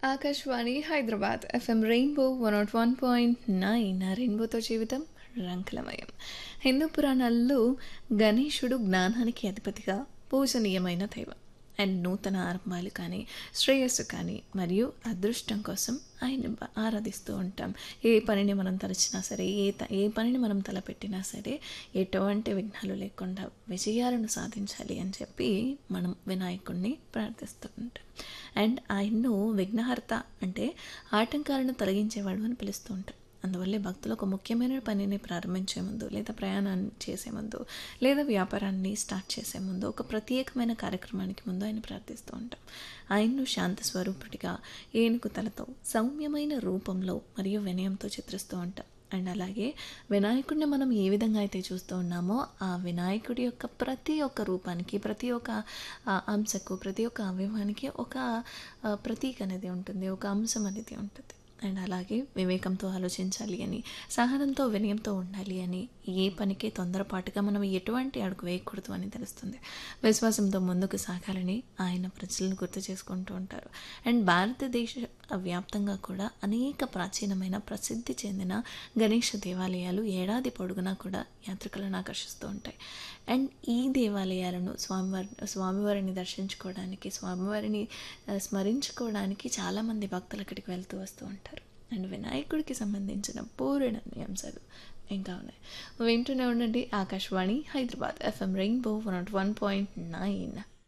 Akashvani Hyderabad FM Rainbow one nought one point nine రెయిన్బోతో జీవితం రంగులమయం హిందూ పురాణాల్లో గణేశుడు జ్ఞానానికి అధిపతిగా పూజనీయమైన దైవం అండ్ నూతన ఆరంభాలు కానీ శ్రేయస్సు కానీ మరియు అదృష్టం కోసం ఆయన బ- ఆరాధిస్తూ ఉంటాం ఏ పనిని మనం తలచినా సరే ఏ త- ఏ పనిని మనం తలపెట్టినా సరే ఎటువంటి విఘ్నాలు లేకుండా విజయాలను సాధించాలి అని చెప్పి మనం వినాయకుడిని ప్రార్థిస్తూ ఉంటాం అండ్ ఆయన్ను విఘ్నహర్త అంటే ఆటంకాలను తొలగించేవాడు అని పిలుస్తూ ఉంటాం అందువల్లే భక్తులు ఒక ముఖ్యమైన పనిని ప్రారంభించే ముందు లేదా ప్రయాణాన్ని చేసే ముందు లేదా వ్యాపారాన్ని స్టార్ట్ చేసే ముందు ఒక ప్రత్యేకమైన కార్యక్రమానికి ముందు ఆయన ప్రార్థిస్తూ ఉంటాం ఆయన్ను శాంత స్వరూపుడిగా ఏనుగు తలతో సౌమ్యమైన రూపంలో మరియు వినయంతో చిత్రిస్తూ ఉంటాం అండ్ అలాగే వినాయకుడిని మనం ఏ విధంగా అయితే చూస్తూ ఉన్నామో ఆ వినాయకుడి యొక్క ప్రతి ఒక్క రూపానికి ప్రతి ఒక్క ఆ, అంశకు ప్రతి ఒక్క అవయవానికి ఒక ఆ, ప్రతీక అనేది ఉంటుంది ఒక అంశం అనేది ఉంటుంది అండ్ అలాగే వివేకంతో ఆలోచించాలి అని సహనంతో వినయంతో ఉండాలి అని ఏ పనికి తొందరపాటుగా మనం ఎటువంటి అడుగు వేయకూడదు అని తెలుస్తుంది విశ్వాసంతో ముందుకు సాగాలని ఆయన ప్రజలను గుర్తు చేసుకుంటూ ఉంటారు అండ్ భారతదేశ వ్యాప్తంగా కూడా అనేక ప్రాచీనమైన ప్రసిద్ధి చెందిన గణేష దేవాలయాలు ఏడాది పొడుగునా కూడా యాత్రికులను ఆకర్షిస్తూ ఉంటాయి అండ్ ఈ దేవాలయాలను స్వామివారి స్వామివారిని దర్శించుకోవడానికి స్వామివారిని ఆ, స్మరించుకోవడానికి చాలామంది భక్తులు అక్కడికి వెళ్తూ వస్తూ ఉంటారు అండ్ వినాయకుడికి సంబంధించిన పూర్ణ అంశాలు ఇంకా ఉన్నాయి వింటూనే ఉండండి Akashvani Hyderabad FM Rainbow one nought one point nine